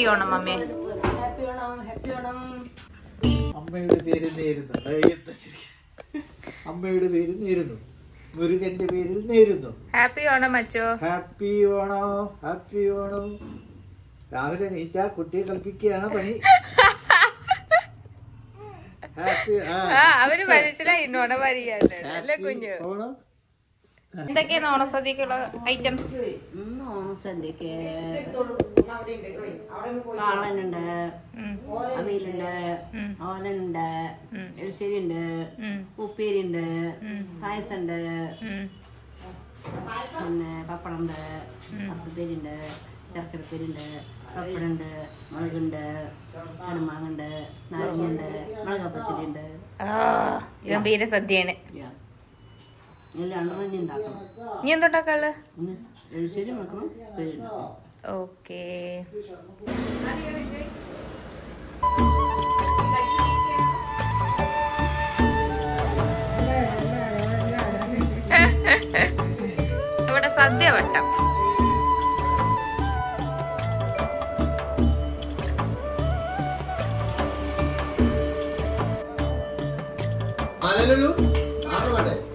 Happy Onam mummy happy Onam happy Onam അമ്മയുടെ പേര് നേരുന്നു ഏയ് എന്താ ശരി. അമ്മയുടെ പേര് നേരുന്നു മുരുകന്റെ പേരിൽ നേരുന്നു ഹാപ്പി ഓണം അച്ചോ ഹാപ്പി ഓണോ ഹാപ്പി ഓണം രാവിലെ നീച്ച കുട്ടിയെ കളിപ്പിക്കുകയാണ് പണി ഹാപ്പി ആ, ആ അവര് മനസ്സിലായി ഓണം വരികയാണ് അല്ലേ ഹാപ്പി കുഞ്ഞു ഓണം എന്തൊക്കെയാണ് ഓണസദ്യക്കുള്ള ഐറ്റംസ് ഇന്ന് ഓണസദ്യക്ക് കാളനുണ്ട് അവിയലുണ്ട് ഓലനുണ്ട് എളിശ്ശേരിയുണ്ട് ഉപ്പേരിയുണ്ട് പായസമുണ്ട് പിന്നെ പപ്പടമുണ്ട് പപ്പുപ്പേരിയുണ്ട് ശർക്കരപ്പേരിയുണ്ട് പപ്പടമുണ്ട് മുളകുണ്ട് കടുമാങ്ങുണ്ട് നാരങ്ങയുണ്ട് മുളകപ്പച്ചടിയുണ്ട് ഗംഭീര സദ്യയാണ് എല്ലാം അണ്ടറഞ്ഞ് ഉണ്ടാക്കണം നീ എന്തുണ്ടാക്കാള് പിന്നെ എളിശ്ശേരി വെക്കണം ഉപ്പേരി ഉണ്ടാക്കണം ഓക്കേ ഇവിടെ സദ്യ വട്ടം ആനലുള്ളൂ ആറ് വേണ്ടേ